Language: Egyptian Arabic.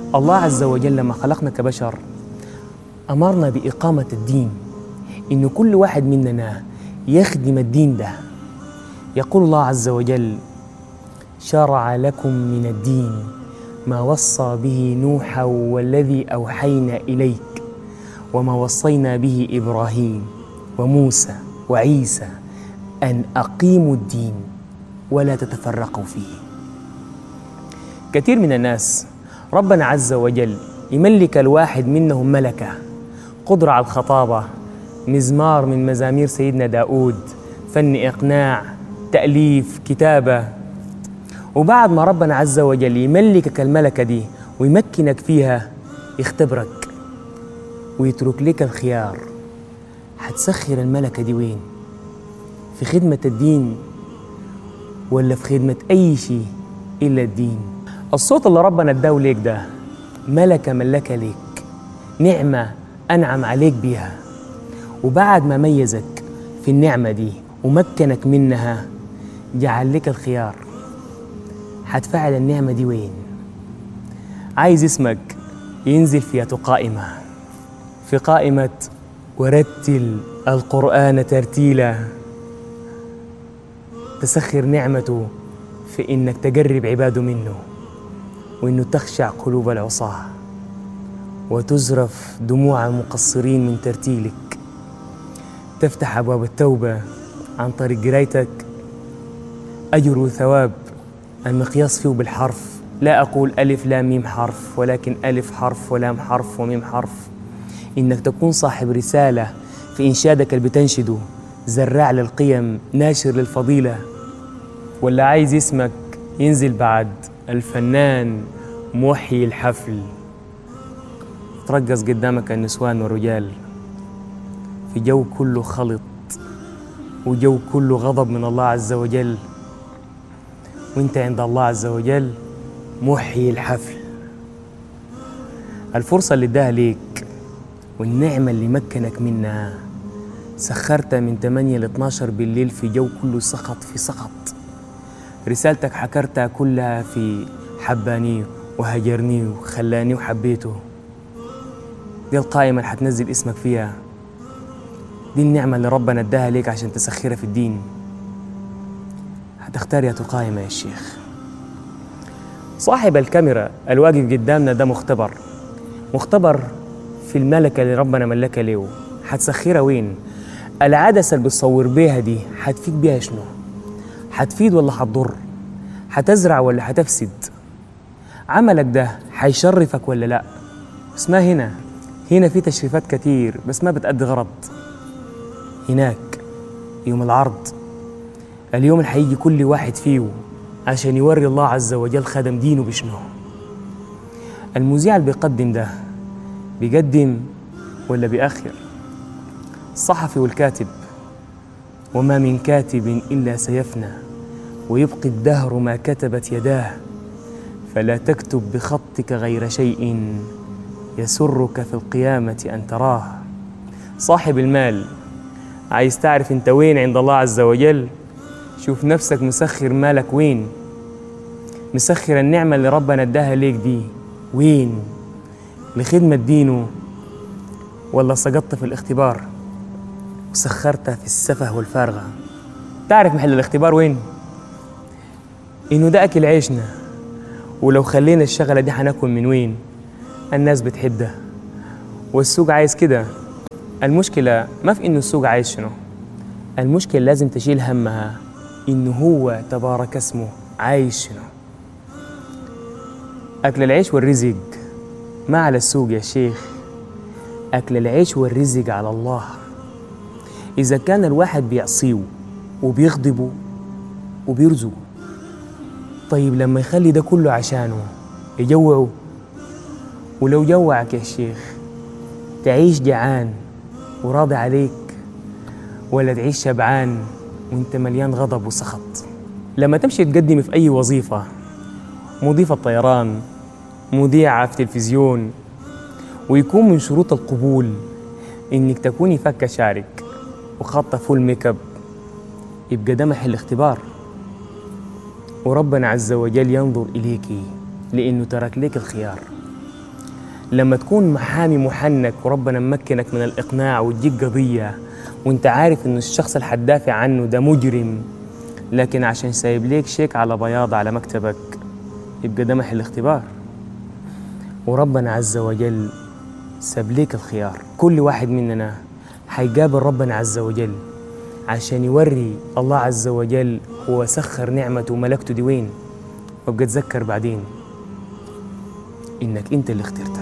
الله عز وجل لما خلقنا كبشر أمرنا بإقامة الدين إن كل واحد مننا يخدم الدين ده يقول الله عز وجل شرع لكم من الدين ما وصى به نوحا والذي أوحينا إليك وما وصينا به إبراهيم وموسى وعيسى أن أقيموا الدين ولا تتفرقوا فيه كثير من الناس ربنا عز وجل يملك الواحد منهم ملكة قدرة على الخطابة مزمار من مزامير سيدنا داود فن إقناع تأليف كتابة وبعد ما ربنا عز وجل يملكك الملكة دي ويمكنك فيها يختبرك ويترك لك الخيار حتسخر الملكة دي وين في خدمة الدين ولا في خدمة أي شيء إلا الدين الصوت اللي ربنا اداه ليك ده ملكة ملكة ليك نعمة أنعم عليك بيها وبعد ما ميزك في النعمة دي ومكنك منها جعل لك الخيار حتفعل النعمة دي وين عايز اسمك ينزل في قائمة في قائمة ورتل القرآن ترتيلا تسخر نعمته في إنك تقرب عباده منه وإنه تخشع قلوب العصاة وتزرف دموع المقصرين من ترتيلك تفتح أبواب التوبة عن طريق قرايتك أجر وثواب المقياس فيه بالحرف لا أقول ألف لام ميم حرف ولكن ألف حرف ولام حرف وميم حرف إنك تكون صاحب رسالة في إنشادك اللي بتنشده زراع للقيم ناشر للفضيلة ولا عايز اسمك ينزل بعد الفنان محيي الحفل ترقص قدامك النسوان والرجال في جو كله خلط وجو كله غضب من الله عز وجل وانت عند الله عز وجل محيي الحفل الفرصة اللي اداها ليك والنعمة اللي مكنك منها سخرتها من 8 ل 12 بالليل في جو كله سخط في سخط رسالتك حكرتها كلها في حباني وهجرني وخلاني وحبيته دي القائمة اللي حتنزل اسمك فيها دي النعمة اللي ربنا اداها ليك عشان تسخرها في الدين هتختار يا قائمة يا شيخ صاحب الكاميرا الواقف قدامنا ده مختبر مختبر في الملكة اللي ربنا ملكها له حتسخرها وين العدسة اللي بتصور بيها دي حتفيد بيها شنو حتفيد ولا حتضر حتزرع ولا حتفسد عملك ده حيشرفك ولا لا بس ما هنا هنا في تشريفات كتير بس ما بتأدي غرض هناك يوم العرض اليوم اللي حيجي كل واحد فيه عشان يوري الله عز وجل خدم دينه بشنو المذيع اللي بيقدم ده بيقدم ولا بيأخر الصحفي والكاتب وما من كاتب إلا سيفنى ويبقي الدهر ما كتبت يداه فلا تكتب بخطك غير شيء يسرك في القيامة أن تراه صاحب المال عايز تعرف انت وين عند الله عز وجل شوف نفسك مسخر مالك وين مسخر النعمة اللي ربنا اداها ليك دي وين لخدمة دينه ولا سقطت في الاختبار وسخرتها في السفه والفارغة تعرف محل الاختبار وين انه ده اكل عيشنا ولو خلينا الشغلة دي حناكل من وين الناس بتحب ده والسوق عايز كده المشكلة ما في انه السوق عايز شنو المشكلة لازم تشيل همها انه هو تبارك اسمه عايش شنو اكل العيش والرزق ما على السوق يا شيخ اكل العيش والرزق على الله اذا كان الواحد بيعصيه وبيغضبه وبيرزقه طيب لما يخلي ده كله عشانه يجوعه ولو جوعك يا شيخ تعيش جعان وراضي عليك ولا تعيش شبعان وانت مليان غضب وسخط لما تمشي تقدم في اي وظيفه مضيفه طيران مذيعه في تلفزيون ويكون من شروط القبول انك تكوني فكه شارك وخاطه فول ميك اب يبقى ده محل اختبار وربنا عز وجل ينظر اليك لانه ترك لك الخيار لما تكون محامي محنك وربنا ممكنك من الإقناع وتجيك قضية وانت عارف ان الشخص اللي هتدافع عنه ده مجرم لكن عشان سايب ليك شيك على بياض على مكتبك يبقى ده محل اختبار وربنا عز وجل ساب ليك الخيار كل واحد مننا هيقابل ربنا عز وجل عشان يوري الله عز وجل هو سخر نعمته وملكته دي وين وابقى تذكر بعدين انك انت اللي اخترتها